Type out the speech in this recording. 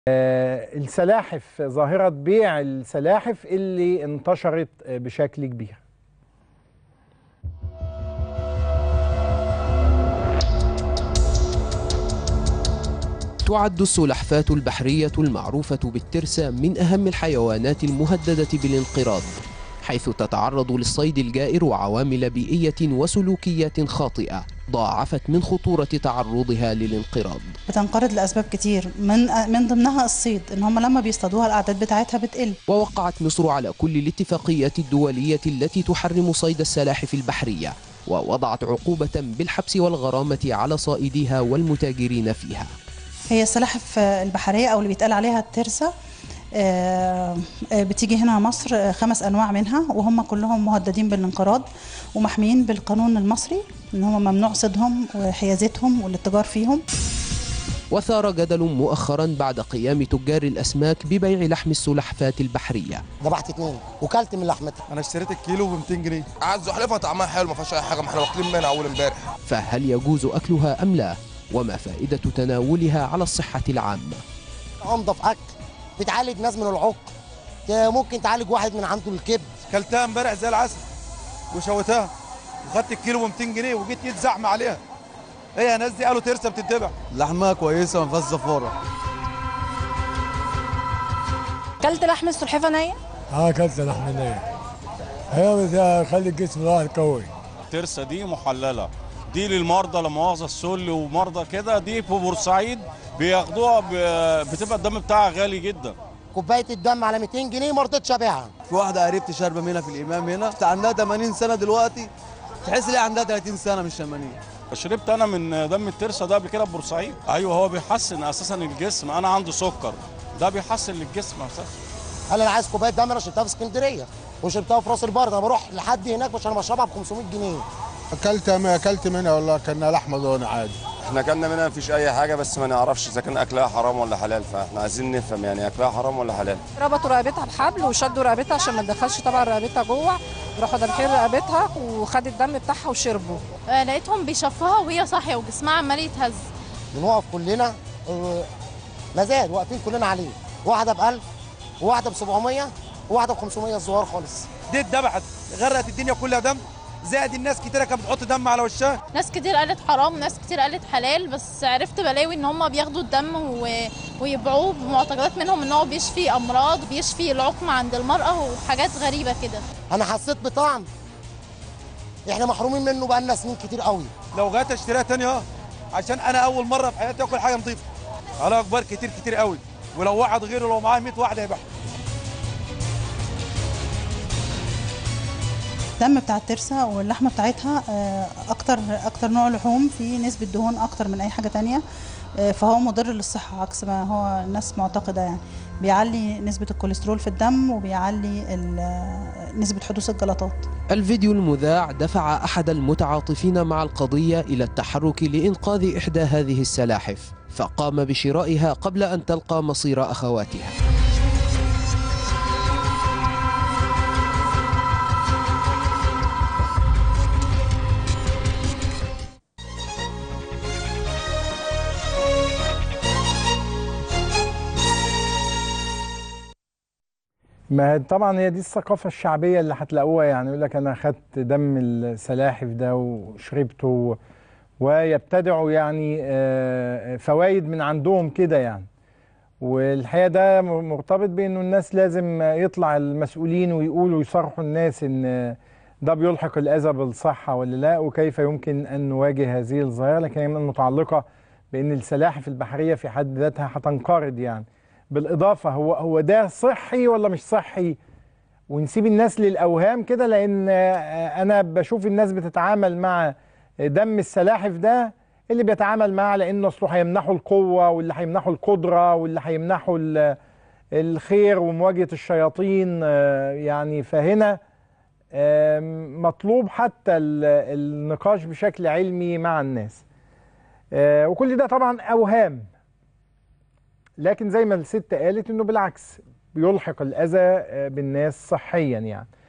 السلاحف ظاهرة بيع السلاحف اللي انتشرت بشكل كبير تعد السلحفاة البحرية المعروفة بالترسة من أهم الحيوانات المهددة بالانقراض حيث تتعرض للصيد الجائر وعوامل بيئية وسلوكيات خاطئة ضاعفت من خطورة تعرضها للانقراض بتنقرض لاسباب كتير من من ضمنها الصيد ان هم لما بيصطادوها الاعداد بتاعتها بتقل ووقعت مصر على كل الاتفاقيات الدولية التي تحرم صيد السلاحف البحرية ووضعت عقوبة بالحبس والغرامة على صائديها والمتاجرين فيها هي السلاحف البحريه او اللي بيتقال عليها الترسه آه، آه، بتيجي هنا مصر آه، خمس انواع منها وهم كلهم مهددين بالانقراض ومحميين بالقانون المصري ان هم ممنوع صيدهم وحيازتهم والاتجار فيهم وثار جدل مؤخرا بعد قيام تجار الأسماك ببيع لحم السلحفاة البحرية ذبحت اتنين وكلت من لحمتها انا اشتريت الكيلو ب 200 جنيه عايز زحلفه طعمها حلو ما فيهاش اي حاجه ما احنا واكلين منها اول امبارح فهل يجوز أكلها أم لا؟ وما فائدة تناولها على الصحة العامة؟ انضف اكل بتعالج ناس من العق ت- ممكن تعالج واحد من عنده الكبد كلتها امبارح زي العسل وشويتها وخدت الكيلو ب 200 جنيه وجيت يتزحم عليها ايه يا ناس دي قالوا ترسه بتتبع لحمها كويسه ما فيهاش زفاره كلت لحم السلحفاه نيه اه اكلت لحم نيه هي بتخلي الجسم الواحد قوي الترسه دي محلله دي للمرضى لا مؤاخذه السل ومرضى كده دي في بورسعيد بياخدوها ب- بتبقى الدم بتاعها غالي جدا كوبايه الدم على 200 جنيه ما رضيتش ابيعها في واحده قريبتي شاربه منها في الامام هنا عندها 80 سنه دلوقتي تحس ان هي عندها 30 سنه مش 80 شربت انا من دم الترسه ده قبل كده في بورسعيد ايوه هو بيحسن اساسا الجسم انا عندي سكر ده بيحسن للجسم اساسا قال انا عايز كوبايه دم انا شربتها في اسكندريه وشربتها في راس البر انا بروح لحد هناك عشان بشربها ب 500 جنيه اكلت اكلت منها والله كان لحمه ضاني عادي احنا اكلنا منها مفيش اي حاجه بس ما نعرفش اذا كان اكلها حرام ولا حلال فاحنا عايزين نفهم يعني اكلها حرام ولا حلال ربطوا رقبتها بحبل وشدوا رقبتها عشان ما تدخلش طبعا رقبتها جوه راحوا دابحين رقبتها وخد الدم بتاعها وشربوا آه، لقيتهم بيشفوها وهي صاحيه وجسمها عمال يتهز بنقف كلنا آه، مزاد واقفين كلنا عليه واحده ب 1000 وواحده ب 700 وواحده ب 500 الصغار خالص دي اتذبحت غرقت الدنيا كلها دم زائد الناس كتيره كانت بتحط دم على وشها ناس كتير قالت حرام ناس كتير قالت حلال بس عرفت بلاوي ان هم بياخدوا الدم و... ويبيعوه بمعتقدات منهم ان هو بيشفي امراض بيشفي العقم عند المراه وحاجات غريبه كده انا حسيت بطعم احنا محرومين منه بقالنا سنين كتير قوي لو جات اشتريها تاني اه عشان انا اول مره في حياتي اكل حاجه نظيفه على اخبار كتير كتير قوي ولو واحد غيره لو معاه 100 واحد هيبيعها الدم بتاع الترسه واللحمه بتاعتها آه، اكتر اكتر نوع لحوم فيه نسبه دهون اكتر من اي حاجه تانية آه، فهو مضر للصحه عكس ما هو الناس معتقده يعني بيعلي نسبه الكوليسترول في الدم وبيعلي ال- نسبه حدوث الجلطات الفيديو المذاع دفع أحد المتعاطفين مع القضية إلى التحرك لإنقاذ إحدى هذه السلاحف فقام بشرائها قبل أن تلقى مصير أخواتها ما طبعا هي دي الثقافة الشعبية اللي هتلاقوها يعني يقول لك أنا خدت دم السلاحف ده وشربته ويبتدعوا يعني آه، فوائد من عندهم كده يعني والحقيقة ده م- مرتبط بأنه الناس لازم يطلع المسؤولين ويقولوا يصرحوا الناس إن ده بيلحق الأذى بالصحة ولا لا وكيف يمكن أن نواجه هذه الظاهرة لكن هي متعلقة بأن السلاحف البحرية في حد ذاتها هتنقرض يعني بالإضافة هو هو ده صحي ولا مش صحي ونسيب الناس للأوهام كده لأن آه، أنا بشوف الناس بتتعامل مع دم السلاحف ده اللي بيتعامل معاه لأنه أصله هيمنحه القوة واللي هيمنحه القدرة واللي هيمنحه ال- الخير ومواجهة الشياطين آه، يعني فهنا آم، مطلوب حتى ال- النقاش بشكل علمي مع الناس آه، وكل ده طبعا أوهام لكن زي ما الست قالت انه بالعكس بيلحق الاذى آه، بالناس صحيا يعني